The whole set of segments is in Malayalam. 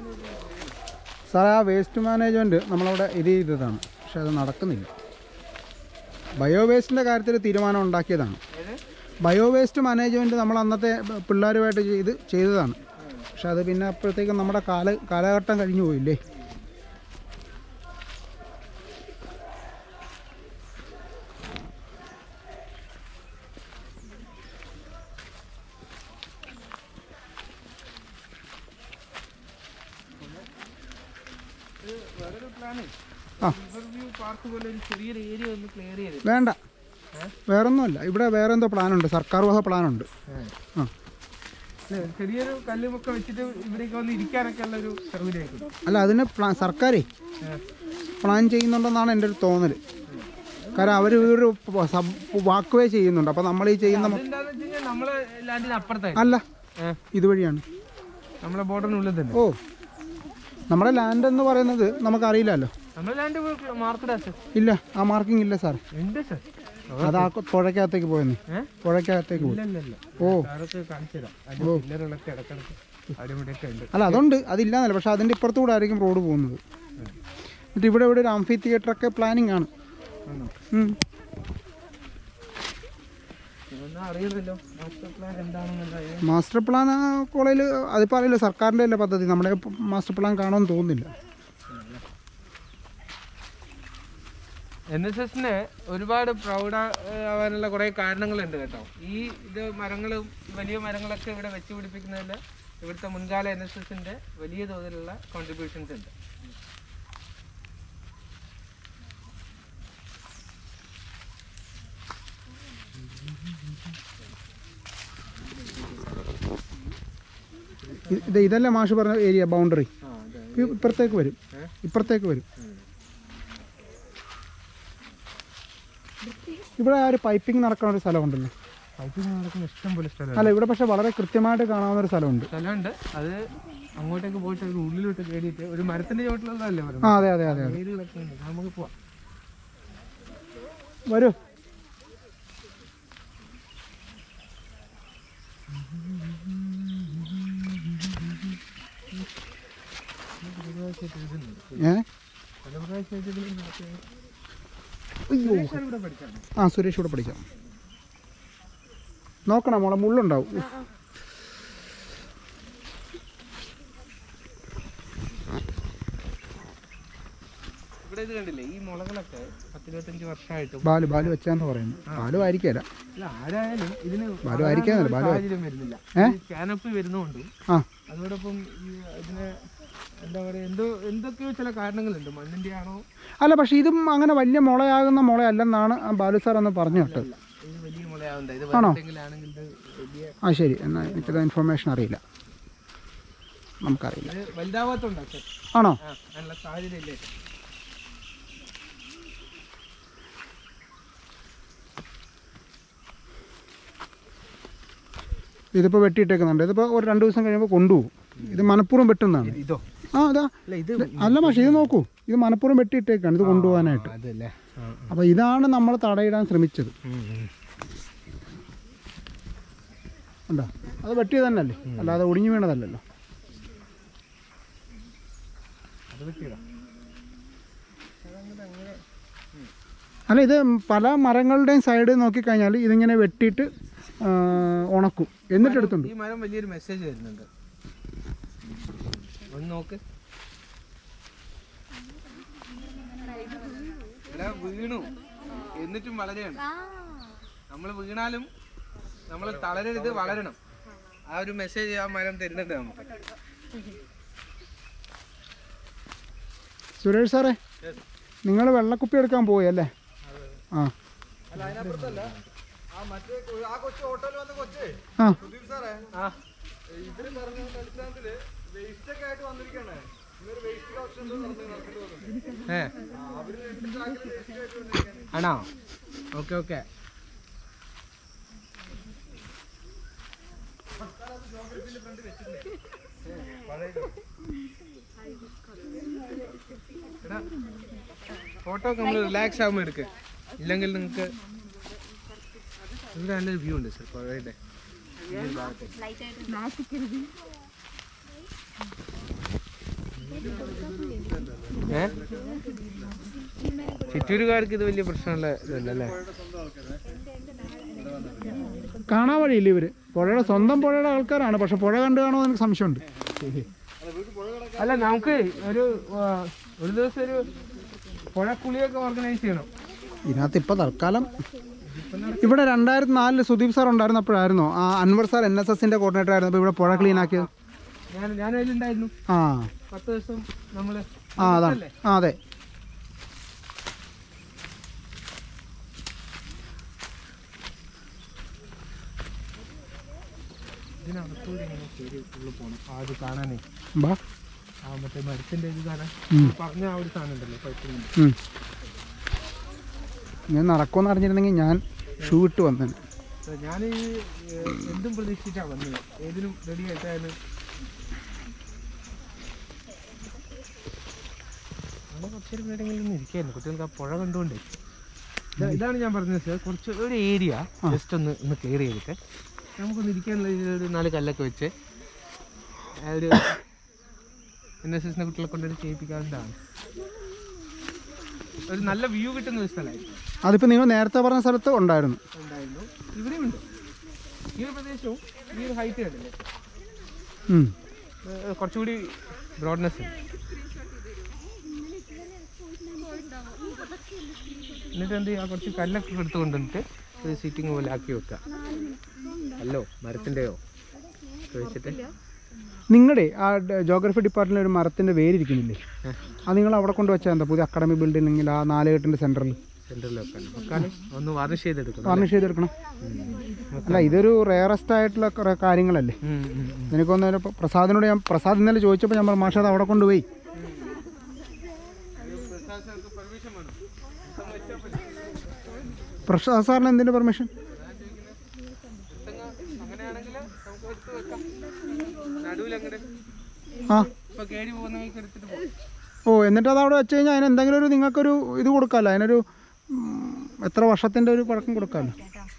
സാറേ ആ വേസ്റ്റ് മാനേജ്മെൻറ്റ് നമ്മളവിടെ ഇത് ചെയ്തതാണ് പക്ഷെ അത് നടക്കുന്നില്ല ബയോ വേസ്റ്റിൻ്റെ കാര്യത്തിൽ തീരുമാനം ഉണ്ടാക്കിയതാണ് ബയോ വേസ്റ്റ് മാനേജ്മെൻറ്റ് നമ്മൾ അന്നത്തെ പിള്ളേരുമായിട്ട് ചെയ്ത് ചെയ്തതാണ് പക്ഷെ അത് പിന്നെ അപ്പോഴത്തേക്കും നമ്മുടെ കാല കാലഘട്ടം കഴിഞ്ഞു പോയില്ലേ വേറൊരു പ്ലാനേ ആ. റിവർ വ്യൂ പാർക്ക് പോലെ ഒരു ചെറിയൊരു ഏരിയ ഒന്ന് ക്ലിയർ ചെയ്ത് വേണ്ട വേറൊന്നുമല്ല ഇവിടെ വേറെ എന്തോ പ്ലാനുണ്ട് സർക്കാർ വക പ്ലാനുണ്ട് ആ അല്ലേ, ചെറിയൊരു കല്ലുമൊക്കെ വെച്ചിട്ട് ഇവിടേക്ക് വന്ന് ഇരിക്കാനൊക്കെ ഉള്ള ഒരു സൗകര്യം കിട്ടും അല്ല അതിന് പ്ലാൻ സർക്കാരേ പ്ലാൻ ചെയ്യുന്നുണ്ടെന്നാണ് എൻ്റെ ഒരു തോന്നൽ കാരണം അവർ ഒരു വാക്ക് വേ ചെയ്യുന്നുണ്ട് അപ്പോൾ നമ്മൾ ഈ ചെയ്യുന്ന മൊ- അതെന്താന്ന് വെച്ച് കഴിഞ്ഞാൽ നമ്മളെ ലാൻഡിന് അപ്പുറത്തായി അല്ല ഇതുവഴിയാണ് നമ്മളെ ബോർഡറിനുള്ളിൽ തന്നെ ഓ നമ്മുടെ ലാൻഡ് എന്ന് പറയുന്നത് നമുക്കറിയില്ലല്ലോ നമ്മളെ ലാൻഡ് മാർക്കറ്റാ സർ ഇല്ല ആ മാർക്കിംഗ് ഇല്ല സാർ ഉണ്ട് സർ അത് ആ പുഴയ്ക്കകത്തേക്ക് പോയെന്ന് ഏഹ് പുഴയ്ക്കകത്തേക്ക് പോയി ഇല്ലല്ല ഓ സാറൊക്കെ കാണിച്ചു തരാം അതിന്റെ പില്ലറുകളൊക്കെ ഇടക്കിടക്ക് അടിമുടിയൊക്കെ ഉണ്ട് അല്ല അതുണ്ട് അതില്ലാന്നല്ല പക്ഷെ അതിൻ്റെ ഇപ്പുറത്തൂടെ ആയിരിക്കും റോഡ് പോകുന്നത് എന്നിട്ട് ഇവിടെ ഇവിടെ ഒരു ആംഫി തിയേറ്ററൊക്കെ പ്ലാനിങ് ആണ് ആണോ ഉം. ഇതൊന്നും അറിയില്ലല്ലോ മാസ്റ്റർ പ്ലാൻ എന്താണെന്നുള്ള മാസ്റ്റർ പ്ലാൻ ആ കോളേജിൽ അതിപ്പോൾ അറിയില്ല സർക്കാരിൻ്റെ അല്ലേ പദ്ധതി നമ്മുടെ ഇപ്പം മാസ്റ്റർ പ്ലാൻ കാണുമെന്ന് തോന്നുന്നില്ല എൻ എസ് എസിന് ഒരുപാട് പ്രൗഢ ആവാനുള്ള കുറേ കാരണങ്ങളുണ്ട് കേട്ടോ ഈ ഇത് മരങ്ങളും വലിയ മരങ്ങളൊക്കെ ഇവിടെ വെച്ച് പിടിപ്പിക്കുന്നതിൽ ഇവിടുത്തെ മുൻകാല എൻ എസ് എസിന്റെ വലിയ തോതിലുള്ള കോൺട്രിബ്യൂഷൻസ് ഉണ്ട് ഇ- ഇത് ഇതല്ലേ മാഷ് പറഞ്ഞ ഏരിയ ബൗണ്ടറി ആ അതെ ഇപ്പുറത്തേക്ക് വരും ഇപ്പുറത്തേക്ക് വരും ഇവിടെ ആ ഒരു പൈപ്പിംഗ് നടക്കുന്ന ഒരു സ്ഥലമുണ്ടല്ലോ പൈപ്പിംഗ് നടക്കുന്ന ഇഷ്ടം പോലെ സ്ഥലം അല്ല ഇവിടെ പക്ഷെ വളരെ കൃത്യമായിട്ട് കാണാവുന്ന ഒരു സ്ഥലമുണ്ട് സ്ഥലമുണ്ട് അത് അങ്ങോട്ടേക്ക് പോയിട്ട് ഒരു ഉള്ളിലോട്ട് കയറിയിട്ട് ഒരു മരത്തിന്റെ ചോട്ടിലുള്ളതല്ലേ ആ പറയുന്നത് അതെ അതെ അതെ അതെ ഏരിയകളൊക്കെ ഉണ്ട് നമുക്ക് പോവാം വരൂ ഏ പല പ്രാവശ്യമായിട്ട് ഇതിൽ നടത്തിയ- അയ്യോ സുരേഷ് ഇവിടെ പഠിച്ചാണ് ആ സുരേഷ് ഇവിടെ പഠിക്കാം നോക്കണം മോളെ മുള്ളുണ്ടാവും ഇവിടെ ഇത് കണ്ടില്ലേ ഈ മുളകളൊക്കെ പത്തിരുപത്തഞ്ച് വർഷമായിട്ടും ബാലു ബാലു വെച്ചാന്ന് പറയുന്നു ബാലു ആയിരിക്കില്ല അല്ല ആരായാലും ഇതിന് ബാലു ആയിരിക്കാന്നല്ല, വളരാനുള്ള ബാലു സാഹചര്യം വരുന്നില്ല ഏ? കാനപ്പി വരുന്നുണ്ട് ആ അതോടൊപ്പം ഈ ഇതിന് എന്താ പറയാ എന്തോ എന്തൊക്കെയോ ചില കാരണങ്ങളുണ്ട് മണ്ണിന്റെ ആണോ അല്ല പക്ഷെ ഇതും അങ്ങനെ വലിയ മുളയാകുന്ന മുളയല്ലെന്നാണ് ആ ബാലു സാർ എന്ന് പറഞ്ഞു കേട്ടത് അല്ല ഇത് വലിയ മുളയാവണ്ട ഇത് ആണോ? എന്തെങ്കിലാണെങ്കിൽ ഇത് വലിയ ആ ശരി എന്നാൽ എനിക്കത് ഇൻഫർമേഷൻ അറിയില്ല നമുക്കറിയില്ല ഇത് വലുതാവാത്തോണ്ടാ സർ ആണോ ആ നല്ല സാഹചര്യം ഇല്ലേ ഇതിപ്പോൾ വെട്ടിയിട്ടേക്കുന്നുണ്ട് ഇതിപ്പോൾ ഒരു രണ്ട് ദിവസം കഴിയുമ്പോൾ കൊണ്ടുപോകും ഇത് മനഃപൂർവ്വം വെട്ടുന്നതാണ് ഇതോ ആ അതാ അല്ല ഇത് അല്ല പക്ഷേ ഇത് നോക്കൂ ഇത് മനഃപൂർവ്വം വെട്ടിയിട്ടേക്കാണ് ഇത് കൊണ്ടുപോകാനായിട്ട് അതല്ലേ അപ്പോൾ ഇതാണ് നമ്മൾ തടയിടാൻ ശ്രമിച്ചത് ഉണ്ടോ അത് വെട്ടിയത് തന്നെയല്ലേ അല്ലാതെ ഒടിഞ്ഞു വീണതല്ലല്ലോ അത് പറ്റിയതാ അല്ല ഇത് പല മരങ്ങളുടെയും സൈഡ് നോക്കിക്കഴിഞ്ഞാൽ ഇതിങ്ങനെ വെട്ടിയിട്ട് ആ, ഉണക്കും എന്നിട്ട് എടുത്തുണ്ട് ഈ മരം വലിയൊരു മെസ്സേജ് തരുന്നുണ്ട് ഒന്ന് നോക്ക് എടാ വീണു എന്നിട്ടും വളരെയാണ് നമ്മൾ വീണാലും നമ്മൾ തളരരുത് വളരണം ആ ഒരു മെസ്സേജ് ആ മരം തരുന്നുണ്ട് നമുക്ക് സുരേഷ് സാറേ നിങ്ങൾ വെള്ളക്കുപ്പി എടുക്കാൻ പോയി അല്ലേ ആ ആ ആ ഏ ആണോ ഓക്കെ ഓക്കെ ഫോട്ടോ ഒക്കെ നമ്മൾ റിലാക്സ് ആകുമ്പോൾ എടുക്ക് ഇല്ലെങ്കിൽ നിങ്ങൾക്ക് ഇവിടെ നല്ലൊരു വ്യൂ ഉണ്ട് സർ പുഴയുടെ ഈ ഒരു ഭാഗത്തേക്ക് ഏ ചിറ്റൂരുകാർക്ക് ഇത് വലിയ പ്രശ്നമുള്ള ഇതല്ല അല്ലേ കാണാൻ വഴിയില്ല ഇവര് പുഴയുടെ സ്വന്തം പുഴയുടെ ആൾക്കാരാണ് പക്ഷെ പുഴ കണ്ടു കാണുമോ എന്ന് എനിക്ക് സംശയമുണ്ട് അല്ല നമുക്ക് ഒരു ആ, ഒരു ദിവസം ഒരു പുഴക്കുളിയൊക്കെ ഓർഗനൈസ് ചെയ്യണം ഇതിനകത്ത് ഇപ്പൊ തൽക്കാലം ഇവിടെ രണ്ടായിരത്തി നാലില് സുദീപ് സാർ ഉണ്ടായിരുന്നപ്പോഴായിരുന്നോ ആ അൻവർ സാർ എൻ എസ് എസിന്റെ കോർഡിനേറ്റർ ആയിരുന്നു പുഴ പുഴ ക്ലീൻ ആക്കിയത് ഞാൻ ഞാൻ അതിലുണ്ടായിരുന്നു ആ പത്ത് ദിവസം നമ്മള് ആ അതാണ് ആ അതെ ഇതിനകത്തൂടെ ഇങ്ങനെ കയറി ഉള്ളിൽ പോകണം ആ അത് കാണാനേ ബാ ആ മറ്റേ മരത്തിന്റെ ഇത് കാണാൻ ഉം. പറഞ്ഞ ആ ഒരു സാധനം ഉണ്ടല്ലോ കുഴപ്പമില്ല ഉം. ഞാൻ നടക്കുമെന്ന് അറിഞ്ഞിരുന്നെങ്കിൽ ഞാൻ ഷൂ ഇട്ട് വന്നേനെ ഞാൻ എന്തും പ്രതീക്ഷിച്ചാ വന്നത് ഏതിനും റെഡി ആയിട്ടാണ് അവിടെ കുറച്ചൊരു എവിടെയെങ്കിലും ഒന്ന് ഇരിക്കായിരുന്നു കുട്ടികൾക്ക് ആ പുഴ കണ്ടുകൊണ്ടേ ഇതാ- ഇതാണ് ഞാൻ പറഞ്ഞത് സാർ കുറച്ച് ഒരു ഏരിയ ജസ്റ്റ് ഒന്ന് ഒന്ന് ക്ലിയർ ചെയ്തിട്ട് നമുക്കൊന്ന് ഇരിക്കാനുള്ള രീതിയിൽ ഒരു നാല് കല്ലൊക്കെ വെച്ച് ആ ഒരു എൻ എസ് എസിനെ കുട്ടികളെ കൊണ്ടുപോയി ചെയ്യിപ്പിക്കാവുന്നതാണ് ഒരു നല്ല വ്യൂ കിട്ടുന്ന ഒരു സ്ഥലമായിരിക്കും അതിപ്പോൾ നിങ്ങൾ നേരത്തെ പറഞ്ഞ സ്ഥലത്ത് ഉണ്ടായിരുന്നു ഉണ്ടായിരുന്നു ഇവിടെയുണ്ട് ഈ ഒരു പ്രദേശവും ഈ ഒരു ഹൈറ്റ് കണ്ടില്ലേ ഉം. ഏഹ് കുറച്ചുകൂടി ബ്രോഡ്നെസ് ഉണ്ട് എന്നിട്ട് എന്ത് ചെയ്യുക കുറച്ച് കല്ലൊക്കെ എടുത്ത് കൊണ്ടുവന്നിട്ട് ഒരു സീറ്റിംഗ് പോലെ ആക്കി വെക്കുക അല്ലോ മരത്തിൻ്റെയോ വെച്ചിട്ട് നിങ്ങളുടെ ആ ജോഗ്രഫി ഡിപ്പാർട്ട്മെന്റിൽ ഒരു മരത്തിന്റെ വേരിരിക്കുന്നില്ലേ അത് നിങ്ങൾ അവിടെ കൊണ്ട് വെച്ചാൽ എന്താ പുതിയ അക്കാഡമിക് ബിൽഡിംഗ് ആ നാലുകെട്ടിന്റെ സെന്ററിൽ സെൻറ്ററിലൊക്കെ വെക്കാതെ ഒന്ന് വാർണിഷ് ചെയ്തെടുക്കണം ഫർണിഷ് ചെയ്തെടുക്കണം അല്ല ഇതൊരു റെയറസ്റ്റ് ആയിട്ടുള്ള കുറേ കാര്യങ്ങളല്ലേ ഉം, ഉം, ഉം. എനിക്കൊന്ന് പ്രസാദിനോട് ഞാൻ പ്രസാദ് ഇന്നലെ ചോദിച്ചപ്പോൾ ഞാൻ പറഞ്ഞു മാഷ അത് അവിടെ കൊണ്ടുപോയി പ്രസാദ് സാറിന് എന്തിന്റെ പെർമിഷൻ അങ്ങനെയാണെങ്കിൽ നമുക്ക് എടുത്ത് വെക്കാം നടുവിൽ അങ്ങോട്ട് ആ ഇപ്പൊ കേടി പോകുന്ന വഴിക്ക് എടുത്തിട്ട് പോകും ഓ എന്നിട്ട് അത് അവിടെ വെച്ച് കഴിഞ്ഞാൽ അതിന് എന്തെങ്കിലും ഒരു നിങ്ങൾക്കൊരു ഇത് കൊടുക്കാമല്ലോ അതിനൊരു ഉം, എത്ര വർഷത്തിന്റെ ഒരു പഴക്കം കൊടുക്കാമല്ലോ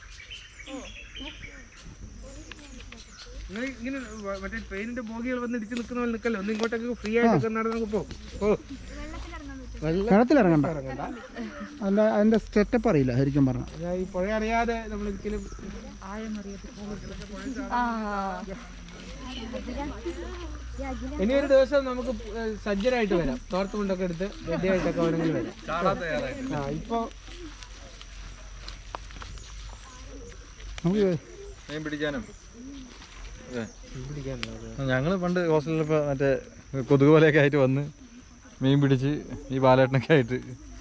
നിങ്ങൾ ഇങ്ങനെ വ- മറ്റേ ട്രെയിനിന്റെ ബോഗികൾ വന്ന് ഇടിച്ച് നിൽക്കുന്ന പോലെ നിൽക്കല്ലോ ഒന്ന് ഇങ്ങോട്ടൊക്കെ ഫ്രീ ആയിട്ടൊക്കെ നടന്ന് നമുക്ക് പോകും ഓ വെള്ളം കിണത്തിൽ ഇറങ്ങണ്ട ഇറങ്ങണ്ട അതിന്റെ അതിന്റെ സെറ്റപ്പ് അറിയില്ല ശരിക്കും പറഞ്ഞാൽ ഞാൻ ഈ പുഴ അറിയാതെ നമ്മൾ ഒരിക്കലും ഇനി ഒരു ദിവസം നമുക്ക് ഏഹ് സജ്ജരായിട്ട് വരാം തോർത്ത് കൊണ്ടൊക്കെ എടുത്ത് റെഡിയായിട്ടൊക്കെ വേണമെങ്കിൽ വരാം ആ ഇപ്പൊ നമുക്ക് മീൻ പിടിക്കാനും പിടിക്കാനുള്ളത് ഞങ്ങൾ പണ്ട് ഹോസ്റ്റലിൽ ഇപ്പോൾ മറ്റേ കൊതുക് പോലെയൊക്കെ ആയിട്ട് വന്ന് മീൻ പിടിച്ച് ഈ ബാലേട്ടനൊക്കെ ആയിട്ട്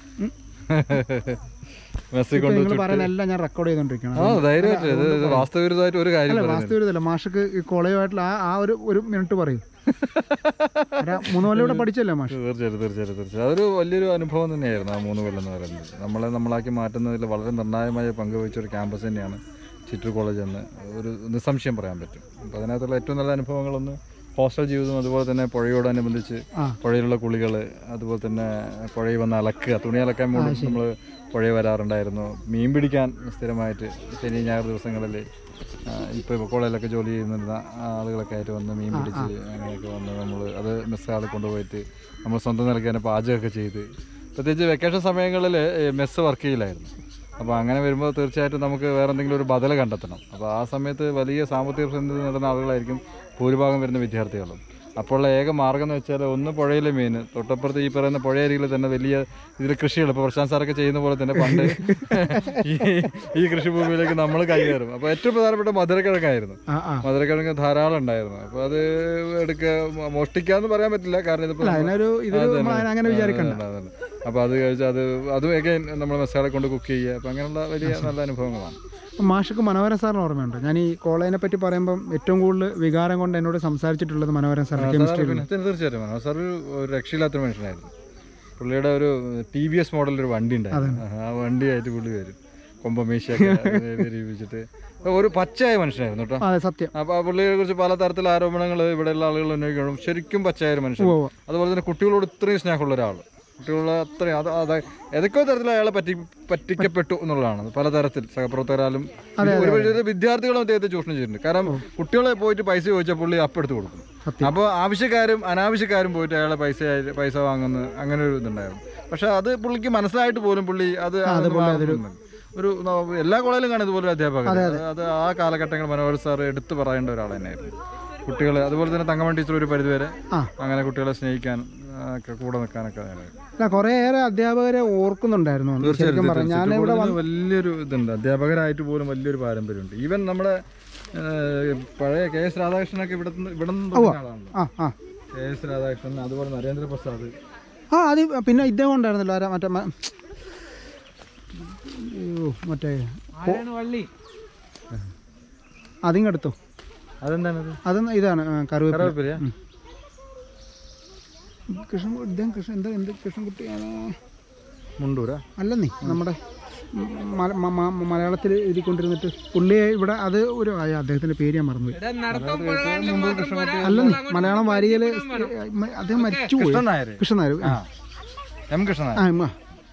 മെസ്സിൽ കൊണ്ട് നിങ്ങൾ പറയുന്ന എല്ലാം ഞാൻ റെക്കോർഡ് ചെയ്തോണ്ടിരിക്കണം ആ ധൈര്യമായിട്ട് ഇത് ഇത് വാസ്തവിരുദ്ധമായിട്ട് ഒരു കാര്യം അല്ല പറയുന്നില്ല. വാസ്തവരുതല്ല മാഷക്ക് ഈ കോളേജുമായിട്ടുള്ള ആ ആ ഒരു ഒരു മിനിറ്റ് പറയും ആരാ, മൂന്ന് കൊല്ലം ഇവിടെ പഠിച്ചല്ലേ മാഷ് തീർച്ചയായിട്ടും തീർച്ചയായിട്ടും തീർച്ചയായിട്ടും അതൊരു വലിയൊരു അനുഭവം തന്നെയായിരുന്നു ആ മൂന്ന് കൊല്ലം എന്ന് പറയുന്നത് നമ്മളെ നമ്മളാക്കി മാറ്റുന്നതിൽ വളരെ നിർണായകമായ പങ്ക് വഹിച്ച ഒരു ക്യാമ്പസ് തന്നെയാണ് ചിറ്റൂർ കോളേജ് എന്ന് ഒരു നിസ്സംശയം പറയാൻ പറ്റും അപ്പോൾ അതിനകത്തുള്ള ഏറ്റവും നല്ല അനുഭവങ്ങളൊന്ന് ഹോസ്റ്റൽ ജീവിതം അതുപോലെ തന്നെ പുഴയോടനുബന്ധിച്ച് ആ. പുഴയിലുള്ള കുളികൾ അതുപോലെ തന്നെ പുഴയിൽ വന്ന് അലക്കുക തുണി അലക്കാൻ വേണ്ടി നമ്മൾ പുഴയിൽ വരാറുണ്ടായിരുന്നു മീൻ പിടിക്കാൻ സ്ഥിരമായിട്ട് ശനി ഞായർ ദിവസങ്ങളിൽ ഇപ്പോൾ കോളേജിലൊക്കെ ജോലി ചെയ്യുന്ന ആളുകളൊക്കെ ആയിട്ട് വന്ന് മീൻ പിടിച്ച് അങ്ങനെയൊക്കെ വന്ന് നമ്മൾ അത് മെസ്സാളിൽ കൊണ്ടുപോയിട്ട് നമ്മൾ സ്വന്തം നിലയ്ക്ക് തന്നെ പാചകമൊക്കെ ചെയ്ത് പ്രത്യേകിച്ച് വെക്കേഷൻ സമയങ്ങളിൽ മെസ്സ് വർക്ക് ചെയ്യില്ലായിരുന്നു അപ്പോൾ അങ്ങനെ വരുമ്പോൾ തീർച്ചയായിട്ടും നമുക്ക് വേറെ എന്തെങ്കിലും ഒരു ബദൽ കണ്ടെത്തണം അപ്പോൾ ആ സമയത്ത് വലിയ സാമ്പത്തിക പ്രതിസന്ധി നേടുന്ന ആളുകളായിരിക്കും ഭൂരിഭാഗം വരുന്ന വിദ്യാർത്ഥികളും അപ്പോൾ ഏക മാർഗം എന്ന് വെച്ചാൽ ഒന്ന് പുഴയിലെ മീൻ തൊട്ടപ്പുറത്ത് ഈ പറയുന്ന പുഴയരികിൽ തന്നെ വലിയ ഇതിൽ കൃഷികൾ ഇപ്പോൾ പ്രശാന്ത് സാറൊക്കെ ചെയ്യുന്ന പോലെ തന്നെ പണ്ട് ഈ ഈ കൃഷിഭൂമിയിലേക്ക് നമ്മൾ കൈകയറും അപ്പോൾ ഏറ്റവും പ്രധാനപ്പെട്ട മധുരക്കിഴങ്ങായിരുന്നു ആ ആ മധുരക്കിഴങ്ങ് ധാരാളം ഉണ്ടായിരുന്നു അപ്പോൾ അത് എടുക്കുക മോഷ്ടിക്കാന്ന് പറയാൻ പറ്റില്ല കാരണം ഇതിപ്പോൾ അല്ല അതിനൊരു ഇതൊരു നമ്മൾ അതിനെ അങ്ങനെ വിചാരിക്കണ്ട അപ്പോൾ അത് കഴിച്ച് അത് അതും എഗൈൻ നമ്മൾ മസാല കൊണ്ട് കുക്ക് ചെയ്യുക അപ്പോൾ അങ്ങനെയുള്ള വലിയ നല്ല അനുഭവങ്ങളാണ് മാഷക്ക് മനോഹരൻ സാറിന് ഓർമ്മയുണ്ട് ഞാൻ ഈ കോളേജിനെ പറ്റി പറയുമ്പം ഏറ്റവും കൂടുതൽ വികാരം കൊണ്ട് എന്നോട് സംസാരിച്ചിട്ടുള്ളത് മനോഹരൻ സാറിന് കെമിസ്ട്രി പിന്നെ തീർ- തീർച്ചയായിട്ടും മനോഹർ സാർ ഒരു ഒരു രക്ഷയില്ലാത്തൊരു മനുഷ്യനായിരുന്നു പുള്ളിയുടെ ഒരു ടി വി എസ് മോഡൽ ഒരു വണ്ടി ഉണ്ടായിരുന്നു ആ വണ്ടിയായിട്ട് പുള്ളി വരും കൊമ്പമീശയൊക്കെ രൂപിച്ചിട്ട് ഒരു പച്ചയായ മനുഷ്യനായിരുന്നു കേട്ടോ അതെ സത്യം അപ്പോൾ ആ പുള്ളിയെ കുറിച്ച് പല തരത്തിലുള്ള ആരോപണങ്ങൾ ഇവിടെയുള്ള ആളുകൾ ഉന്നയിക്കണം ശരിക്കും പച്ചയായ ഒരു മനുഷ്യൻ ഉവ്വ് ഉവ്വ്. അതുപോലെ തന്നെ കുട്ടികളോട് ഇത്രയും സ്നേഹമുള്ള ഒരാൾ കുട്ടികളെ അത്രയും അത് അത് ഏതൊക്കെയോ തരത്തിൽ അയാളെ പറ്റി പറ്റിക്കപ്പെട്ടു എന്നുള്ളതാണ് പലതരത്തിൽ സഹപ്രവർത്തകരാലും ഒരു ഒരു വിദ്യാർത്ഥികളും അദ്ദേഹത്തെ ചൂഷണം ചെയ്തിട്ടുണ്ട് കാരണം കുട്ടികളെ പോയിട്ട് പൈസ ചോദിച്ചാൽ പുള്ളി അപ്പെടുത്ത് കൊടുക്കും അപ്പോൾ ആവശ്യക്കാരും അനാവശ്യക്കാരും പോയിട്ട് അയാളെ പൈസ പൈസ വാങ്ങുന്ന അങ്ങനെ ഒരു ഇതുണ്ടായിരുന്നു പക്ഷെ അത് പുള്ളിക്ക് മനസ്സിലായിട്ട് പോലും പുള്ളി അത് മാറുന്നില്ല. ഒരു ന- എല്ലാ കോളേജിലും കാണും ഇതുപോലെ ഒരു അധ്യാപകർ അത് അത് ആ കാലഘട്ടങ്ങൾ മനോഹർ സാർ എടുത്തു പറയേണ്ട ഒരാൾ തന്നെയായിരുന്നു കുട്ടികളെ അതുപോലെ തന്നെ തങ്കമൺ ടീച്ചർ ഒരു പരിധിവരെ ആ. അങ്ങനെ കുട്ടികളെ സ്നേഹിക്കാൻ ആ, ഒക്കെ കൂടെ നിൽക്കാനൊക്കെ നേരായിരുന്നു. അല്ല കുറേയേറെ അധ്യാപകരെ ഓർക്കുന്നുണ്ടായിരുന്നു അന്ന്. ശരിക്കും പറഞ്ഞു ഞാൻ ഇവിടെ കോളേജിൽ വലിയൊരു ഇതുണ്ട് അധ്യാപകരായിട്ട് പോലും വലിയൊരു പാരമ്പര്യമുണ്ട് ഈവൻ നമ്മുടെ ആ, പഴയ കെ എസ് രാധാകൃഷ്ണനൊക്കെ ഇവിടെ ഇവിടെ നിന്ന് തുടങ്ങിയ ആളാണല്ലോ ആ ആ കെ എസ് രാധാകൃഷ്ണൻ അതുപോലെ നരേന്ദ്രപ്രസാദ് ആ അത് പിന്നെ ഇദ്ദേഹം ഉണ്ടായിരുന്നല്ലോ ആരാ മറ്റേ മ- അയ്യോ, മറ്റേ ആരാണ് വള്ളി അതിങ്ങെടുത്തു അതെന്താണത് അത് ഇതാണ് ആ, കറിവേപ്പില കറിവേപ്പിലയാ? ഉം. കൃഷ്ണൻ ഇദ്ദേഹം കൃഷ്ണൻ എന്താ എന്ത് കൃഷ്ണൻകുട്ടിയാണ് മുണ്ടൂരാ അല്ലെന്നേ നമ്മുടെ മലയാളത്തിൽ എഴുതിക്കൊണ്ടിരുന്നിട്ട് പുള്ളിയെ ഇവിടെ അത് ഒരു ആ, അദ്ദേഹത്തിന്റെ പേര് ഞാൻ മറന്നുപോയി ഇവിടെ നടത്തം പുഴകാലിലും മാത്രം പോരാ, അല്ലെന്നേ അങ്ങോട്ട് മലയാളം വാരികയില് അദ്ദേഹം മരിച്ചുപോയി കൃഷ്ണൻ നായർ കൃഷ്ണൻ നായർ ആ എം കൃഷ്ണൻ നായർ ആ ഉം, ആ.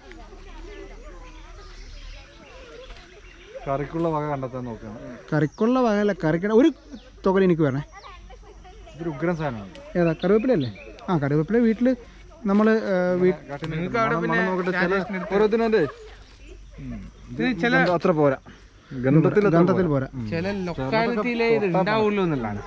കറിക്കുള്ള വക കണ്ടെത്താൻ നോക്കുകയാണ് കറിക്കുള്ള വകയല്ല കറിക്കട ഒരു തുക എനിക്ക് വേണേ ഇതൊരു ഉഗ്രൻ സാധനമാണ് ഏതാ കറിവേപ്പിലല്ലേ ആ കറിവേപ്പില വീട്ടിൽ നമ്മൾ നിങ്ങൾക്ക് അവിടെ പിന്നെ രാജേഷിന് എടുത്ത് ഓരോത്തിനെ ഇത് ചില അത്ര പോരാ ഗന്ധത്തിൽ അത്ര ഗന്ധത്തിൽ പോരാ ചില ലൊക്കാലിറ്റിയിലേ ഇത് ഉണ്ടാവുള്ളൂ എന്നുള്ളതാണ്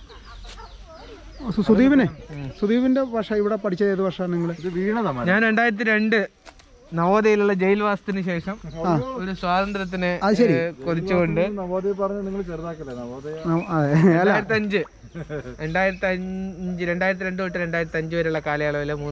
സു- സുദീപിനെ സുദീപിന്റെ ഭാഷ ഇവിടെ പഠിച്ചത് ഏത് വർഷമാണ് നിങ്ങൾ ഇത് വീണതാ മരം. ഞാൻ രണ്ടായിരത്തി രണ്ട് നവോദയയിലുള്ള ജയിൽവാസത്തിന് ശേഷം ഒരു സ്വാതന്ത്ര്യത്തിന് ഏ, കൊതിച്ചുകൊണ്ട് നവോദയ പറഞ്ഞ് നിങ്ങൾ ചെറുതാക്കല്ലേ നവോദയ അതെ രണ്ടായിരത്തി അഞ്ച് രണ്ടായിരത്തി അഞ്ച് രണ്ടായിരത്തി രണ്ട് തൊട്ട് രണ്ടായിരത്തി അഞ്ച് വരെയുള്ള കാലയളവിലെ